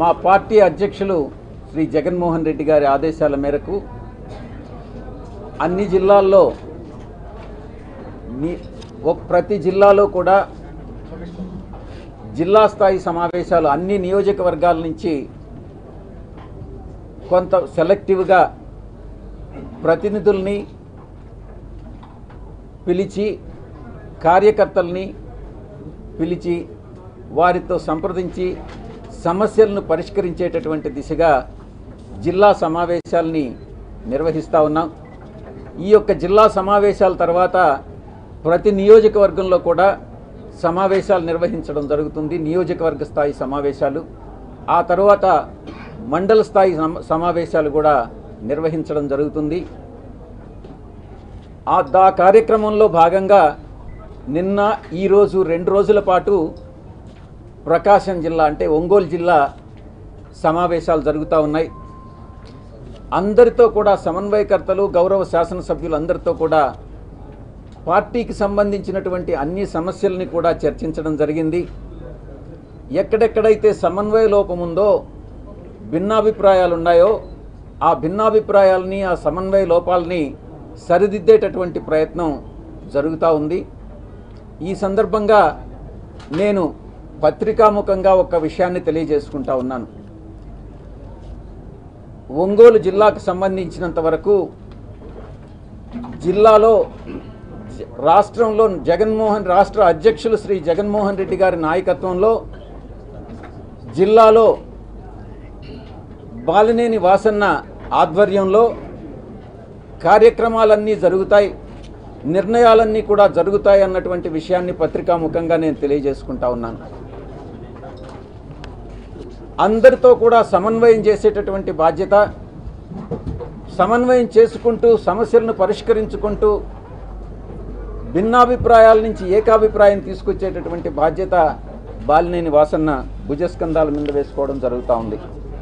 మా పార్టీ అధ్యక్షులు శ్రీ జగన్మోహన్ రెడ్డి గారి ఆదేశాల మేరకు అన్ని జిల్లాల్లో ని- ఒక- ప్రతి జిల్లాలో కూడా జిల్లా స్థాయి సమావేశాలు అన్ని నియోజకవర్గాల నుంచి కొంత సెలెక్టివ్గా ప్రతినిధుల్ని పిలిచి కార్యకర్తల్ని పిలిచి వారితో సంప్రదించి సమస్యలను పరిష్కరించేటటువంటి దిశగా జిల్లా సమావేశాల్ని నిర్వహిస్తూ ఉన్నాం ఈ యొక్క జిల్లా సమావేశాల తర్వాత ప్రతి నియోజకవర్గంలో కూడా సమావేశాలు నిర్వహించడం జరుగుతుంది నియోజకవర్గ స్థాయి సమావేశాలు ఆ తర్వాత మండల స్థాయి సమ- సమావేశాలు కూడా నిర్వహించడం జరుగుతుంది ఆ దా కార్యక్రమంలో భాగంగా నిన్న ఈరోజు రెండు రోజుల పాటు ప్రకాశం జిల్లా అంటే ఒంగోలు జిల్లా సమావేశాలు జరుగుతూ ఉన్నాయి అందరితో కూడా సమన్వయకర్తలు గౌరవ శాసనసభ్యులు అందరితో కూడా పార్టీకి సంబంధించినటువంటి అన్ని సమస్యల్ని కూడా చర్చించడం జరిగింది ఎక్కడెక్కడైతే సమన్వయ లోపం ఉందో భిన్నాభిప్రాయాలు ఉన్నాయో ఆ భిన్నాభిప్రాయాలని ఆ సమన్వయ లోపాలని సరిదిద్దేటటువంటి ప్రయత్నం జరుగుతూ ఉంది ఈ సందర్భంగా నేను పత్రికాముఖంగా ఒక విషయాన్ని తెలియజేసుకుంటా ఉన్నాను ఒంగోలు జిల్లాకు సంబంధించినంత వరకు జిల్లాలో జ- రాష్ట్రంలో జగన్మోహన్ రాష్ట్ర అధ్యక్షులు శ్రీ జగన్మోహన్ రెడ్డి గారి నాయకత్వంలో జిల్లాలో బాలినేని వాసన్న ఆధ్వర్యంలో కార్యక్రమాలన్నీ జరుగుతాయి నిర్ణయాలన్నీ కూడా జరుగుతాయి అన్నటువంటి విషయాన్ని పత్రికాముఖంగా నేను తెలియజేసుకుంటా ఉన్నాను అందరితో కూడా సమన్వయం చేసేటటువంటి బాధ్యత సమన్వయం చేసుకుంటూ సమస్యలను పరిష్కరించుకుంటూ భిన్నాభిప్రాయాల నుంచి ఏకాభిప్రాయం తీసుకొచ్చేటటువంటి బాధ్యత బాలినేని వాసన్న భుజస్కంధాల మీద వేసుకోవడం జరుగుతూ ఉంది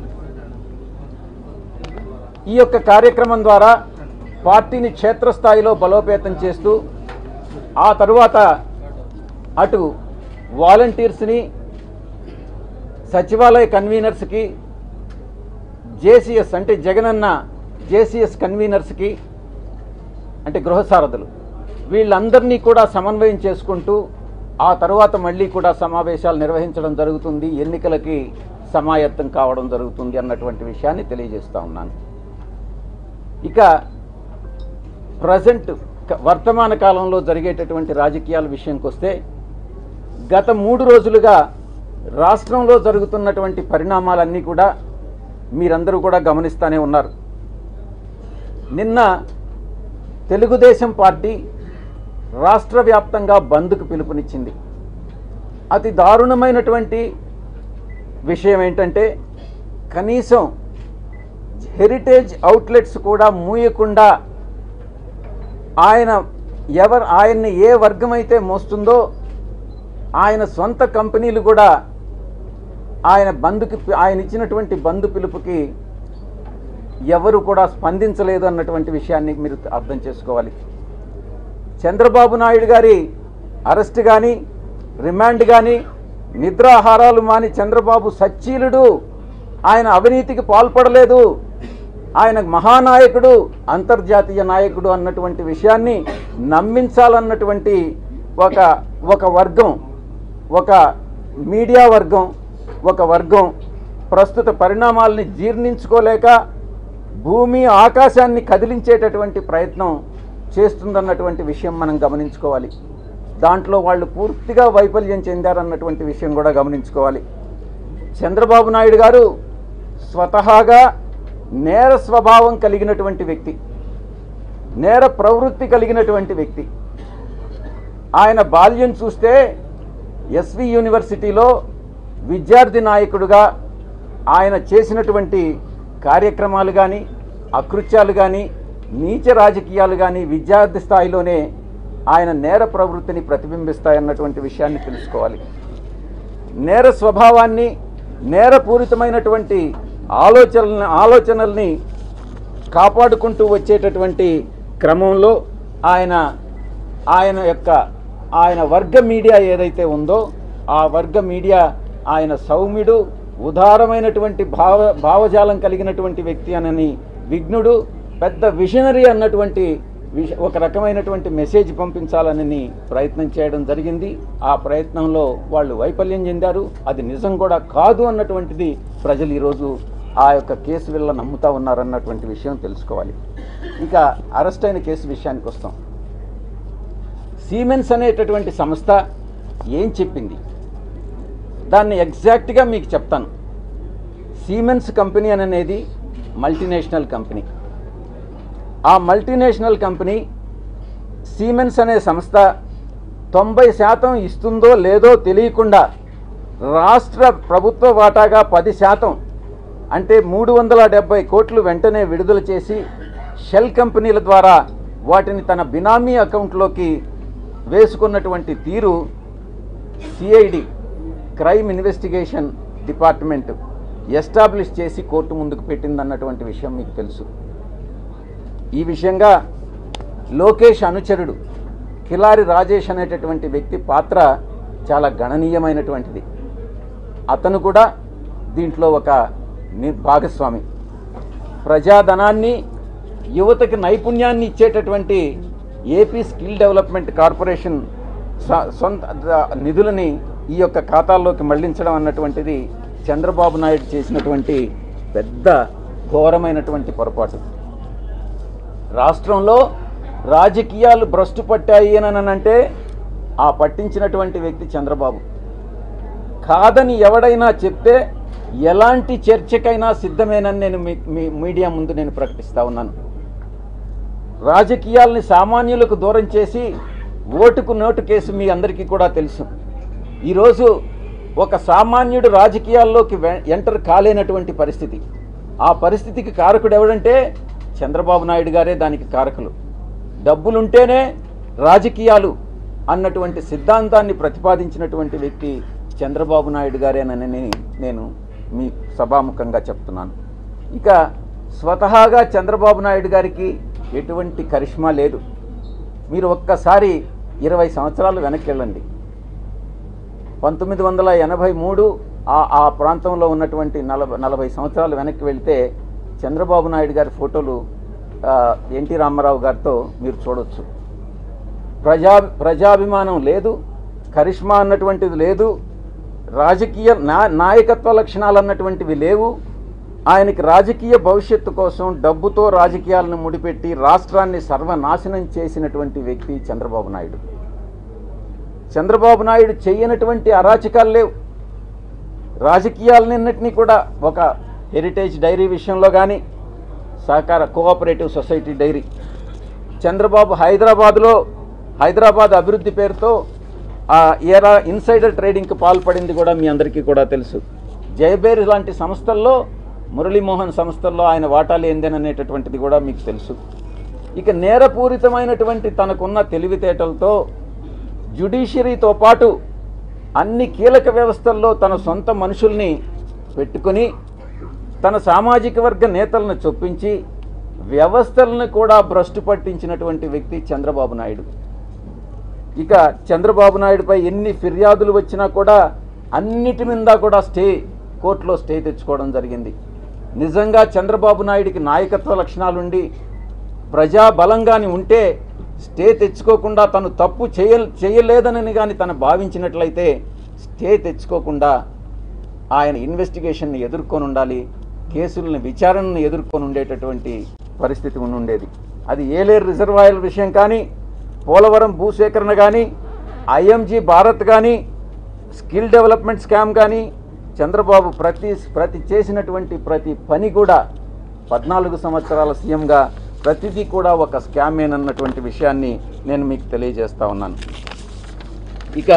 ఈ యొక్క కార్యక్రమం ద్వారా పార్టీని క్షేత్రస్థాయిలో బలోపేతం చేస్తూ ఆ తరువాత అటు వాలంటీర్స్ని సచివాలయ కన్వీనర్స్కి జేసీఎస్ అంటే జగనన్న జేసీఎస్ కన్వీనర్స్కి అంటే గృహసారథులు వీళ్ళందరినీ కూడా సమన్వయం చేసుకుంటూ ఆ తర్వాత మళ్ళీ కూడా సమావేశాలు నిర్వహించడం జరుగుతుంది ఎన్నికలకి సమాయత్తం కావడం జరుగుతుంది అన్నటువంటి విషయాన్ని తెలియజేస్తా ఉన్నాను ఇక ప్రజెంట్ వర్తమాన కాలంలో జరిగేటటువంటి రాజకీయాల విషయంకి వస్తే గత మూడు రోజులుగా రాష్ట్రంలో జరుగుతున్నటువంటి పరిణామాలన్నీ కూడా మీరందరూ కూడా గమనిస్తూనే ఉన్నారు నిన్న తెలుగుదేశం పార్టీ రాష్ట్ర వ్యాప్తంగా బంద్కు పిలుపునిచ్చింది అతి దారుణమైనటువంటి విషయం ఏంటంటే కనీసం హెరిటేజ్ అవుట్లెట్స్ కూడా మూయకుండా ఆయన ఎవరు ఆయన్ని ఏ వర్గం అయితే మోస్తుందో ఆయన సొంత కంపెనీలు కూడా ఆయన బంధుకి ఆయన ఇచ్చినటువంటి బంధు పిలుపుకి ఎవరు కూడా స్పందించలేదు అన్నటువంటి విషయాన్ని మీరు అర్థం చేసుకోవాలి చంద్రబాబు నాయుడు గారి అరెస్ట్ కానీ రిమాండ్ కానీ నిద్రాహారాలు మాని చంద్రబాబు సచ్చీలుడు ఆయన అవినీతికి పాల్పడలేదు ఆయన మహానాయకుడు అంతర్జాతీయ నాయకుడు అన్నటువంటి విషయాన్ని నమ్మించాలన్నటువంటి ఒక ఒక వర్గం ఒక మీడియా వర్గం ఒక వర్గం ప్రస్తుత పరిణామాల్ని జీర్ణించుకోలేక భూమి ఆకాశాన్ని కదిలించేటటువంటి ప్రయత్నం చేస్తుందన్నటువంటి విషయం మనం గమనించుకోవాలి దాంట్లో వాళ్ళు పూర్తిగా వైఫల్యం చెందారన్నటువంటి విషయం కూడా గమనించుకోవాలి చంద్రబాబు నాయుడు గారు స్వతహాగా నేర స్వభావం కలిగినటువంటి వ్యక్తి నేర ప్రవృత్తి కలిగినటువంటి వ్యక్తి ఆయన బాల్యం చూస్తే ఎస్వి యూనివర్సిటీలో విద్యార్థి నాయకుడుగా ఆయన చేసినటువంటి కార్యక్రమాలు కానీ అకృత్యాలు కానీ నీచ రాజకీయాలు కానీ విద్యార్థి స్థాయిలోనే ఆయన నేర ప్రవృత్తిని ప్రతిబింబిస్తాయన్నటువంటి విషయాన్ని తెలుసుకోవాలి నేర స్వభావాన్ని నేరపూరితమైనటువంటి ఆలోచనల్ని ఆలోచనల్ని కాపాడుకుంటూ వచ్చేటటువంటి క్రమంలో ఆయన ఆయన యొక్క ఆయన వర్గ మీడియా ఏదైతే ఉందో ఆ వర్గ మీడియా ఆయన సౌమ్యుడు ఉదారమైనటువంటి భావ భావజాలం కలిగినటువంటి వ్యక్తి అనని విఘ్నుడు పెద్ద విజనరీ అన్నటువంటి విష ఒక రకమైనటువంటి మెసేజ్ పంపించాలని ప్రయత్నం చేయడం జరిగింది ఆ ప్రయత్నంలో వాళ్ళు వైఫల్యం చెందారు అది నిజం కూడా కాదు అన్నటువంటిది ప్రజలు ఈరోజు ఆ యొక్క కేసు వల్ల నమ్ముతా ఉన్నారన్నటువంటి విషయం తెలుసుకోవాలి ఇక అరెస్ట్ అయిన కేసు విషయానికి వస్తాం సీమెన్స్ అనేటటువంటి సంస్థ ఏం చెప్పింది దాన్ని ఎగ్జాక్ట్గా మీకు చెప్తాను సీమెన్స్ కంపెనీ అని అనేది మల్టీనేషనల్ కంపెనీ ఆ మల్టీనేషనల్ కంపెనీ సీమెన్స్ అనే సంస్థ తొంభై శాతం ఇస్తుందో లేదో తెలియకుండా రాష్ట్ర ప్రభుత్వ వాటాగా పది శాతం అంటే మూడు వందల డెబ్బై కోట్లు వెంటనే విడుదల చేసి షెల్ కంపెనీల ద్వారా వాటిని తన బినామీ అకౌంట్లోకి వేసుకున్నటువంటి తీరు CID crime investigation department establish చేసి కోర్టు ముందుకు పెట్టిందన్నటువంటి విషయం మీకు తెలుసు ఈ విషయంగా లోకేష్ అనుచరుడు కిలారి రాజేష్ అనేటటువంటి వ్యక్తి పాత్ర చాలా గణనీయమైనటువంటిది అతను కూడా దీంట్లో ఒక ని- భాగస్వామి ప్రజాధనాన్ని యువతకి నైపుణ్యాన్ని ఇచ్చేటటువంటి ఏపీ స్కిల్ డెవలప్మెంట్ కార్పొరేషన్ స- సొంత ద- నిధులని ఈ యొక్క ఖాతాల్లోకి మళ్లించడం అన్నటువంటిది చంద్రబాబు నాయుడు చేసినటువంటి పెద్ద ఘోరమైనటువంటి పొరపాటు రాష్ట్రంలో రాజకీయాలు భ్రష్టు పట్టాయి అని అంటే ఆ పట్టించినటువంటి వ్యక్తి చంద్రబాబు కాదని ఎవడైనా చెప్తే ఎలాంటి చర్చకైనా సిద్ధమేనని నేను మీ మీ మీడియా ముందు నేను ప్రకటిస్తా ఉన్నాను రాజకీయాల్ని సామాన్యులకు దూరం చేసి ఓటుకు నోటు కేసు మీ అందరికీ కూడా తెలుసు ఈరోజు ఒక సామాన్యుడు రాజకీయాల్లోకి వె- ఎంటర్ కాలేనటువంటి పరిస్థితి ఆ పరిస్థితికి కారకుడు ఎవడంటే చంద్రబాబు నాయుడు గారే దానికి కారకులు డబ్బులుంటేనే రాజకీయాలు అన్నటువంటి సిద్ధాంతాన్ని ప్రతిపాదించినటువంటి వ్యక్తి చంద్రబాబు నాయుడు గారేనని నేను మీ సభాముఖంగా చెప్తున్నాను ఇక స్వతహాగా చంద్రబాబు నాయుడు గారికి ఎటువంటి కరిష్మా లేదు మీరు ఒక్కసారి ఇరవై సంవత్సరాలు వెనక్కి వెళ్ళండి పంతొమ్మిది వందల ఎనభై మూడు ఆ ఆ ప్రాంతంలో ఉన్నటువంటి నలభై నలభై సంవత్సరాలు వెనక్కి వెళ్తే చంద్రబాబు నాయుడు గారి ఫోటోలు ఆ, ఎన్టీ రామారావు గారితో మీరు చూడొచ్చు ప్రజా ప్రజాభిమానం లేదు కరిష్మా అన్నటువంటిది లేదు రాజకీయ నా నాయకత్వ లక్షణాలు అన్నటువంటివి లేవు ఆయనకి రాజకీయ భవిష్యత్తు కోసం డబ్బుతో రాజకీయాలను ముడిపెట్టి రాష్ట్రాన్ని సర్వనాశనం చేసినటువంటి వ్యక్తి చంద్రబాబు నాయుడు చంద్రబాబు నాయుడు చేయనటువంటి అరాచకాలు లేవు రాజకీయాలన్నింటినీ కూడా ఒక హెరిటేజ్ డైరీ విషయంలో కానీ సహకార కోఆపరేటివ్ సొసైటీ డైరీ చంద్రబాబు హైదరాబాద్లో హైదరాబాద్ అభివృద్ధి పేరుతో ఆ ఏరా ఇన్సైడర్ ట్రేడింగ్కి పాల్పడింది కూడా మీ అందరికీ కూడా తెలుసు జయబేరి లాంటి సంస్థల్లో మురళీమోహన్ సంస్థల్లో ఆయన వాటాలు ఏందననేటటువంటిది కూడా మీకు తెలుసు ఇక నేరపూరితమైనటువంటి తనకున్న తెలివితేటలతో జ్యుడిషియరీతో పాటు అన్ని కీలక వ్యవస్థల్లో తన సొంత మనుషుల్ని పెట్టుకొని తన సామాజిక వర్గ నేతలను చొప్పించి వ్యవస్థలను కూడా భ్రష్టు పట్టించినటువంటి వ్యక్తి చంద్రబాబు నాయుడు ఇక చంద్రబాబు నాయుడుపై ఎన్ని ఫిర్యాదులు వచ్చినా కూడా అన్నిటి మీద కూడా స్టే కోర్టులో స్టే తెచ్చుకోవడం జరిగింది నిజంగా చంద్రబాబు నాయుడికి నాయకత్వ లక్షణాలుండి ప్రజా బలంగాని ఉంటే స్టే తెచ్చుకోకుండా తను తప్పు చేయ చేయలేదని కానీ తను భావించినట్లయితే స్టే తెచ్చుకోకుండా ఆయన ఇన్వెస్టిగేషన్ని ఎదుర్కొని ఉండాలి కేసులను విచారణను ఎదుర్కొని ఉండేటటువంటి పరిస్థితి ఉండి ఉండేది అది ఏలేరు రిజర్వాయర్ విషయం కానీ పోలవరం భూసేకరణ కానీ ఐఎంజీ భారత్ కానీ స్కిల్ డెవలప్మెంట్ స్కామ్ కానీ చంద్రబాబు ప్రతి ప్రతి చేసినటువంటి ప్రతి పని కూడా పద్నాలుగు సంవత్సరాల సీఎంగా ప్రతిదీ కూడా ఒక స్కామేనన్నటువంటి విషయాన్ని నేను మీకు తెలియజేస్తా ఉన్నాను ఇక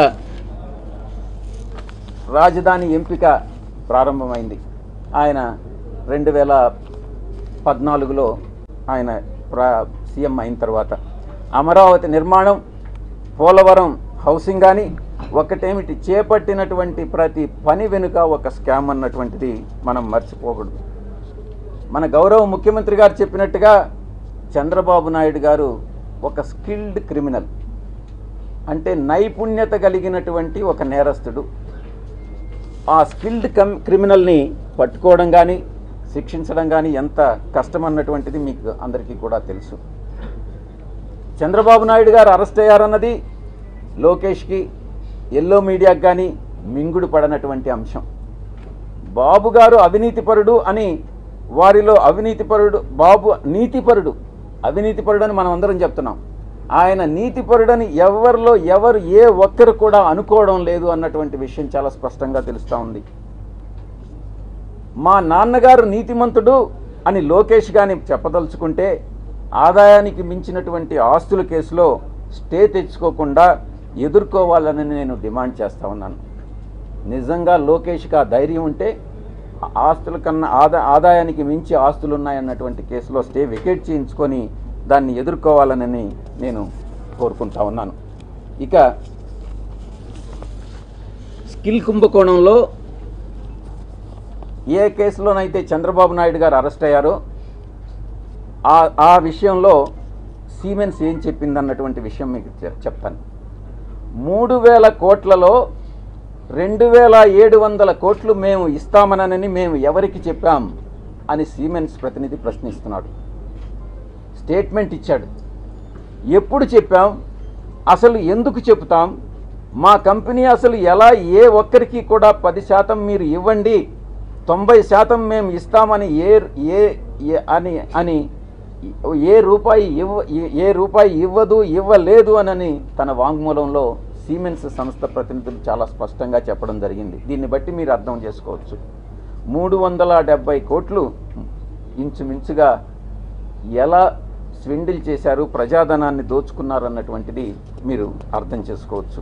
రాజధాని ఎంపిక ప్రారంభమైంది ఆయన రెండు వేల పద్నాలుగులో ఆయన ప్రా సీఎం అయిన తర్వాత అమరావతి నిర్మాణం పోలవరం హౌసింగ్ కానీ ఒకటేమిటి చేపట్టినటువంటి ప్రతి పని వెనుక ఒక స్కామ్ అన్నటువంటిది మనం మర్చిపోకూడదు మన గౌరవ ముఖ్యమంత్రి గారు చెప్పినట్టుగా చంద్రబాబు నాయుడు గారు ఒక స్కిల్డ్ క్రిమినల్ అంటే నైపుణ్యత కలిగినటువంటి ఒక నేరస్తుడు ఆ స్కిల్డ్ కమ్ క్రిమినల్ని పట్టుకోవడం కానీ శిక్షించడం కానీ ఎంత కష్టం అన్నటువంటిది మీకు అందరికీ కూడా తెలుసు చంద్రబాబు నాయుడు గారు అరెస్ట్ అయ్యారన్నది లోకేష్కి ఎల్లో మీడియాకి కానీ మింగుడు పడనటువంటి అంశం బాబు గారు అవినీతిపరుడు అని వారిలో అవినీతిపరుడు బాబు నీతిపరుడు అవినీతిపరుడు అని మనం అందరం చెప్తున్నాం ఆయన నీతిపరుడని ఎవరిలో ఎవరు ఏ ఒక్కరు కూడా అనుకోవడం లేదు అన్నటువంటి విషయం చాలా స్పష్టంగా తెలుస్తూ ఉంది మా నాన్నగారు నీతిమంతుడు అని లోకేష్ గాని చెప్పదలుచుకుంటే ఆదాయానికి మించినటువంటి ఆస్తుల కేసులో స్టే తెచ్చుకోకుండా ఎదుర్కోవాలని నేను డిమాండ్ చేస్తా ఉన్నాను నిజంగా లోకేష్కి ఆ ధైర్యం ఉంటే ఆ ఆస్తుల కన్నా ఆదా ఆదాయానికి మించి ఆస్తులు ఉన్నాయన్నటువంటి కేసులో స్టే వికెట్ చేయించుకొని దాన్ని ఎదుర్కోవాలని నేను కోరుకుంటా ఉన్నాను ఇక స్కిల్ కుంభకోణంలో ఏ కేసులోనైతే చంద్రబాబు నాయుడు గారు అరెస్ట్ అయ్యారో ఆ ఆ విషయంలో సీమెన్స్ ఏం చెప్పిందన్నటువంటి విషయం మీకు చె- చెప్తాను మూడు వేల కోట్లలో రెండు వేల ఏడు వందల కోట్లు మేము ఇస్తామనని మేము ఎవరికి చెప్పాం అని సీమెన్స్ ప్రతినిధి ప్రశ్నిస్తున్నాడు స్టేట్మెంట్ ఇచ్చాడు ఎప్పుడు చెప్పాం అసలు ఎందుకు చెప్తాం మా కంపెనీ అసలు ఎలా ఏ ఒక్కరికి కూడా పది శాతం మీరు ఇవ్వండి తొంభై శాతం మేము ఇస్తామని ఏ ఏ ఏ- అని అని ఏ రూపాయి ఇవ్వ ఏ- ఏ రూపాయి ఇవ్వదు ఇవ్వలేదు అనని తన వాంగ్మూలంలో సీమెన్స్ సంస్థ ప్రతినిధులు చాలా స్పష్టంగా చెప్పడం జరిగింది దీన్ని బట్టి మీరు అర్థం చేసుకోవచ్చు మూడు వందల డెబ్బై కోట్లు ఇంచుమించుగా ఎలా స్విండిల్ చేశారు ప్రజాధనాన్ని దోచుకున్నారు అన్నటువంటిది మీరు అర్థం చేసుకోవచ్చు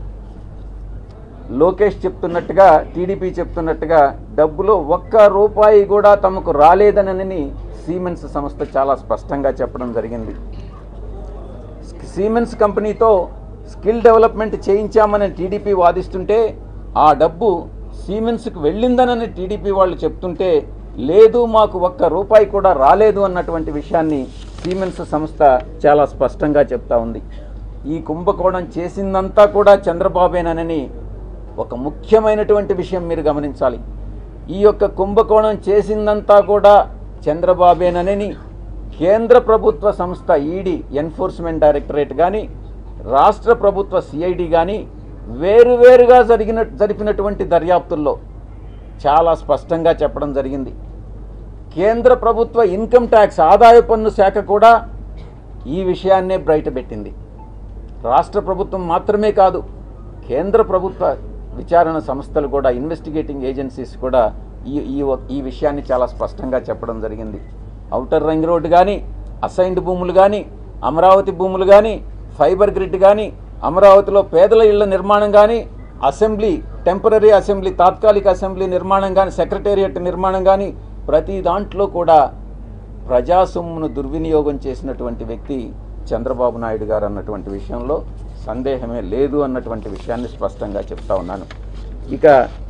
లోకేష్ చెప్తున్నట్టుగా టీడీపీ చెప్తున్నట్టుగా డబ్బులో ఒక్క రూపాయి కూడా తమకు రాలేదనని సీమెన్స్ సంస్థ చాలా స్పష్టంగా చెప్పడం జరిగింది సీమెన్స్ కంపెనీతో స్కిల్ డెవలప్మెంట్ చేయించామని టీడీపీ వాదిస్తుంటే ఆ డబ్బు సీమెన్స్కి వెళ్ళిందనని టీడీపీ వాళ్ళు చెప్తుంటే లేదు మాకు ఒక్క రూపాయి కూడా రాలేదు అన్నటువంటి విషయాన్ని సీమెన్స్ సంస్థ చాలా స్పష్టంగా చెప్తా ఉంది ఈ కుంభకోణం చేసిందంతా కూడా చంద్రబాబేనని ఒక ముఖ్యమైనటువంటి విషయం మీరు గమనించాలి ఈ యొక్క కుంభకోణం చేసిందంతా కూడా చంద్రబాబేనని కేంద్ర ప్రభుత్వ సంస్థ ఈడీ ఎన్ఫోర్స్మెంట్ డైరెక్టరేట్ కానీ రాష్ట్ర ప్రభుత్వ సిఐడి కానీ వేరువేరుగా జరిగిన జరిపినటువంటి దర్యాప్తుల్లో చాలా స్పష్టంగా చెప్పడం జరిగింది కేంద్ర ప్రభుత్వ ఇన్కమ్ ట్యాక్స్ ఆదాయ పన్ను శాఖ కూడా ఈ విషయాన్నే బయటపెట్టింది రాష్ట్ర ప్రభుత్వం మాత్రమే కాదు కేంద్ర ప్రభుత్వ విచారణ సంస్థలు కూడా ఇన్వెస్టిగేటింగ్ ఏజెన్సీస్ కూడా ఈ ఈ ఒ- ఈ విషయాన్ని చాలా స్పష్టంగా చెప్పడం జరిగింది ఔటర్ రింగ్ రోడ్డు కానీ అసైన్డ్ భూములు కానీ అమరావతి భూములు కానీ ఫైబర్ గ్రిడ్ కానీ అమరావతిలో పేదల ఇళ్ల నిర్మాణం కానీ అసెంబ్లీ టెంపరీ అసెంబ్లీ తాత్కాలిక అసెంబ్లీ నిర్మాణం కానీ సెక్రటేరియట్ నిర్మాణం కానీ ప్రతి దాంట్లో కూడా ప్రజా సొమ్మును దుర్వినియోగం చేసినటువంటి వ్యక్తి చంద్రబాబు నాయుడు గారు అన్నటువంటి విషయంలో సందేహమే లేదు అన్నటువంటి విషయాన్ని స్పష్టంగా చెప్తా ఉన్నాను ఇక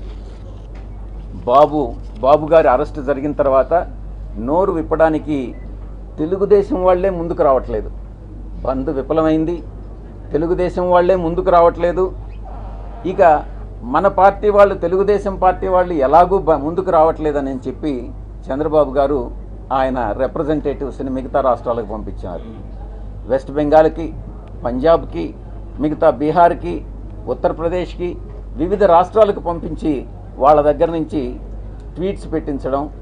బాబు బాబు గారి అరెస్ట్ జరిగిన తర్వాత నోరు విప్పడానికి తెలుగుదేశం వాళ్ళే ముందుకు రావట్లేదు బంద్ విఫలమైంది తెలుగుదేశం వాళ్ళే ముందుకు రావట్లేదు ఇక మన పార్టీ వాళ్ళు తెలుగుదేశం పార్టీ వాళ్ళు ఎలాగూ బ- ముందుకు రావట్లేదని చెప్పి చంద్రబాబు గారు ఆయన రిప్రజెంటేటివ్స్ని మిగతా రాష్ట్రాలకు పంపించారు వెస్ట్ బెంగాల్కి పంజాబ్కి మిగతా బీహార్కి ఉత్తరప్రదేశ్కి వివిధ రాష్ట్రాలకు పంపించి వాళ్ళ దగ్గర నుంచి ట్వీట్స్ పెట్టించడం